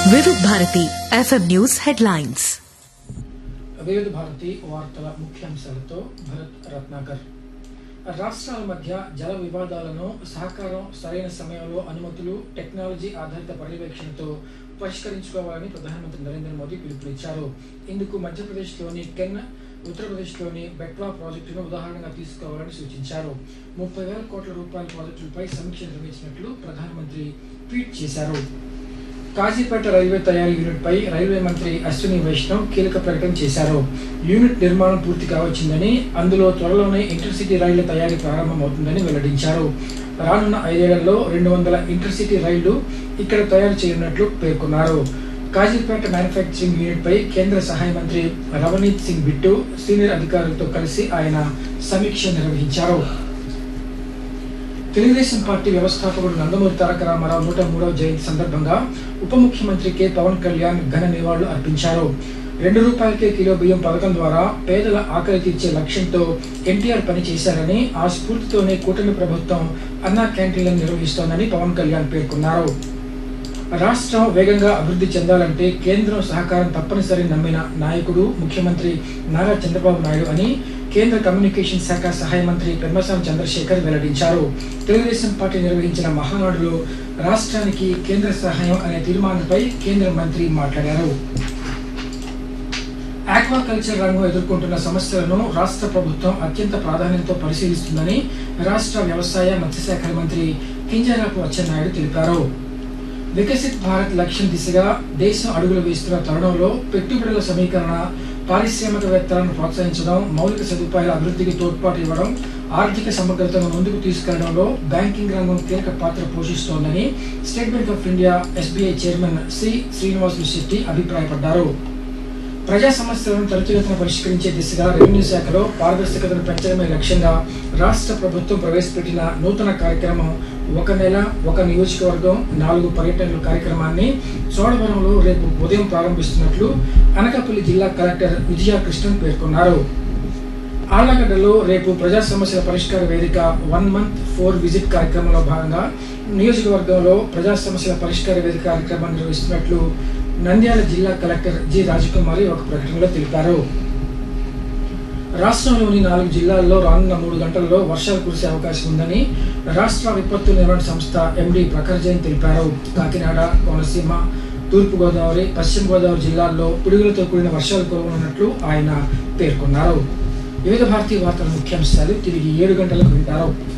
వివిధ Bharati FM news headlines వివిధ భారతి వార్తల ముఖ్యాంశాలతో భరత్ రత్నాకర్ రాష్ట్రాల మధ్య జల వివాదాలను సహకారం సరైన సమయంలో అనుమతులు టెక్నాలజీ ఆధారిత పర్యవేక్షణతో పరిష్కరించుకోవాలని ప్రధానమంత్రి నరేంద్ర మోదీ పిలుపునిచ్చారు ఇందుకు మధ్యప్రదేశ్లోని కెన్ ఉత్తరప్రదేశ్లోని బెట్వా ప్రాజెక్టును ఉదాహరణగా తీసుకోవాలని సూచించారు ముప్పై వేల కోట్ల రూపాయల ప్రాజెక్టులపై సమీక్ష నిర్వహించినట్లు ప్రధానమంత్రి ట్వీట్ చేశారు కాజీపేట రైల్వే తయారీ యూనిట్ పై రైల్వే మంత్రి అశ్విని వైష్ణవ్ కీలక ప్రకటన చేశారు యూనిట్ నిర్మాణం పూర్తి కావచ్చిందని అందులో త్వరలోనే ఇంటర్సిటీ రైళ్ల తయారీ ప్రారంభమవుతుందని వెల్లడించారు రానున్న ఐదేళ్లలో రెండు వందల ఇంటర్సిటీ రైళ్లు ఇక్కడ తయారు చేయనున్నట్లు పేర్కొన్నారు కాజీపేట మ్యానుఫ్యాక్చరింగ్ యూనిట్ పై కేంద్ర సహాయ మంత్రి రవనీత్ సింగ్ బిట్టు సీనియర్ అధికారులతో కలిసి ఆయన సమీక్ష నిర్వహించారు తెలుగుదేశం పార్టీ వ్యవస్థాపకుడు నందమూరి తారక రామారావు నూట మూడవ జయంతి సందర్భంగా ఉప ముఖ్యమంత్రి కె పవన్ కళ్యాణ్ ఘన నివాళులు అర్పించారు రెండు రూపాయలకే కిలో బియ్యం పథకం ద్వారా పేదల ఆకలి తీర్చే లక్ష్యంతో ఎన్టీఆర్ పనిచేశారని ఆ స్ఫూర్తితోనే కూటమి ప్రభుత్వం అన్నా క్యాంటీన్లను నిర్వహిస్తోందని పవన్ కళ్యాణ్ పేర్కొన్నారు రాష్ట్రం వేగంగా అభివృద్ధి చెందాలంటే కేంద్రం సహకారం తప్పనిసరి నమ్మిన నాయకుడు ముఖ్యమంత్రి నారా చంద్రబాబు నాయుడు అని కేంద్ర కమ్యూనికేషన్ శాఖ సహాయ మంత్రి పెమ్మసాని చంద్రశేఖర్ వెల్లడించారు తెలుగుదేశం పార్టీ నిర్వహించిన మహానాడులో రాష్ట్రానికి కేంద్ర సహాయం అనే తీర్మానంపై కేంద్ర మంత్రి మాట్లాడారు ఆక్వాకల్చర్ రంగం ఎదుర్కొంటున్న సమస్యలను రాష్ట్ర ప్రభుత్వం అత్యంత ప్రాధాన్యతతో పరిశీలిస్తుందని రాష్ట్ర వ్యవసాయ మత్స్యశాఖ మంత్రి కింజరాపు అచ్చెన్నాయుడు తెలిపారు వికసిత్ భారత్ లక్ష్యం దిశగా దేశం అడుగులు వేస్తున్న తరుణంలో పెట్టుబడుల సమీకరణ పారిశ్రామికవేత్తలను ప్రోత్సహించడం మౌలిక సదుపాయాల అభివృద్ధికి తోడ్పాటు ఇవ్వడం ఆర్థిక సమగ్రతను ముందుకు తీసుకెళ్లడంలో బ్యాంకింగ్ రంగం కీలక పాత్ర పోషిస్తోందని State Bank of India SBI chairman C Srinivasulu Setty అభిప్రాయపడ్డారు ప్రజా సమస్యలను త్వరితగతిన పరిష్కరించే దిశగా రెవెన్యూ శాఖలో పారదర్శకతను పెంచడమే లక్ష్యంగా రాష్ట్ర ప్రభుత్వం ప్రవేశపెట్టిన నూతన కార్యక్రమం ఒక నెల ఒక నియోజకవర్గం నాలుగు పర్యటనల కార్యక్రమాన్ని చోడవరంలో రేపు ఉదయం ప్రారంభిస్తున్నట్లు అనకాపల్లి జిల్లా కలెక్టర్ విజయ కృష్ణన్ పేర్కొన్నారు ఆళ్లగడ్డలో రేపు ప్రజా సమస్యల పరిష్కార వేదిక వన్ మంత్ ఫోర్ విజిట్ కార్యక్రమంలో భాగంగా నియోజకవర్గంలో ప్రజా సమస్యల పరిష్కార వేదిక కార్యక్రమం నిర్వహిస్తున్నట్లు నంద్యాల జిల్లా కలెక్టర్ జి రాజకుమారి ఒక ప్రకటనలో తెలిపారు రాష్ట్రంలోని నాలుగు జిల్లాల్లో రానున్న మూడు గంటల్లో వర్షాలు కురిసే అవకాశం ఉందని రాష్ట్ర విపత్తు నిర్వహణ సంస్థ ఎండి ప్రఖర్ జైన్ తెలిపారు కాకినాడ కోనసీమ తూర్పు గోదావరి పశ్చిమ గోదావరి జిల్లాల్లో పిడుగులతో కూడిన వర్షాలు కురవనున్నట్లు ఆయన పేర్కొన్నారు వివిధ భారతీయ వార్తల ముఖ్యాంశాలు తిరిగి ఏడు గంటలకు వింటారు